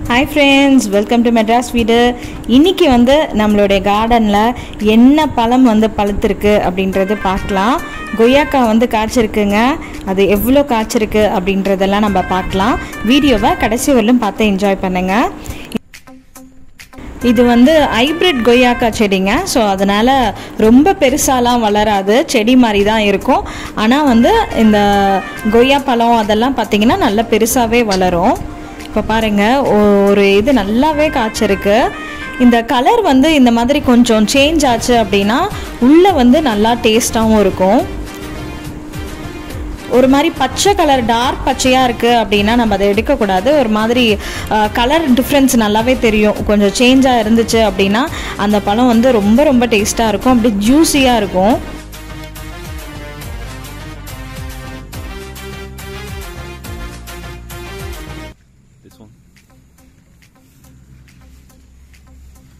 Hi friends welcome to Madras வீடு இன்னைக்கு வந்து நம்மளுடைய கார்டனில் என்ன பழம் வந்து பழுத்திருக்கு அப்படின்றது பார்க்கலாம் கொய்யாக்கா வந்து காய்ச்சிருக்குங்க அது எவ்வளோ காய்ச்சிருக்கு அப்படின்றதெல்லாம் நம்ம பார்க்கலாம் வீடியோவை கடைசி வரலும் பார்த்து என்ஜாய் பண்ணுங்கள் இது வந்து ஹைப்ரிட் கொய்யாக்கா செடிங்க ஸோ அதனால் ரொம்ப பெருசாலாம் வளராது செடி மாதிரி தான் இருக்கும் ஆனால் வந்து இந்த கொய்யா பழம் அதெல்லாம் பார்த்திங்கன்னா நல்லா பெருசாகவே வளரும் இப்போ பாருங்கள் ஒரு இது நல்லாவே காய்ச்சிருக்கு இந்த கலர் வந்து இந்த மாதிரி கொஞ்சம் சேஞ்ச் ஆச்சு அப்படின்னா உள்ளே வந்து நல்லா டேஸ்ட்டாகவும் இருக்கும் ஒரு மாதிரி பச்சை கலர் டார்க் பச்சையாக இருக்குது அப்படின்னா நம்ம அதை எடுக்கக்கூடாது ஒரு மாதிரி கலர் டிஃப்ரென்ஸ் நல்லாவே தெரியும் கொஞ்சம் சேஞ்சாக இருந்துச்சு அப்படின்னா அந்த பழம் வந்து ரொம்ப ரொம்ப டேஸ்ட்டாக இருக்கும் அப்படி ஜூஸியாக இருக்கும் This one.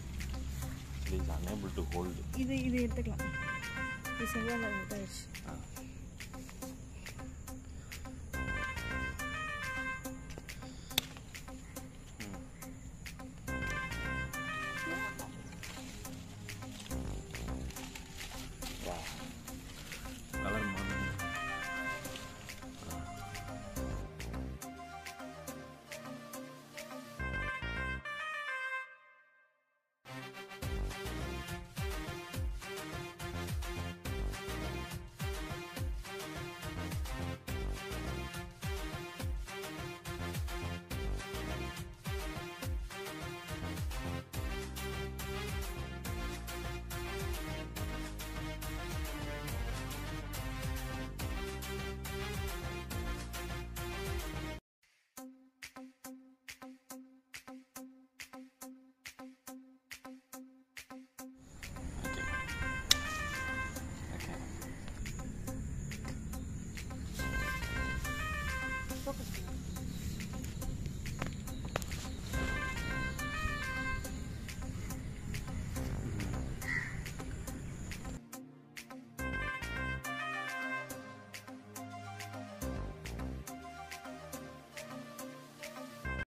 Actually, is unable to hold. இது இது எடுத்துக்கலாம் இது சரியாக இதாகிடுச்சு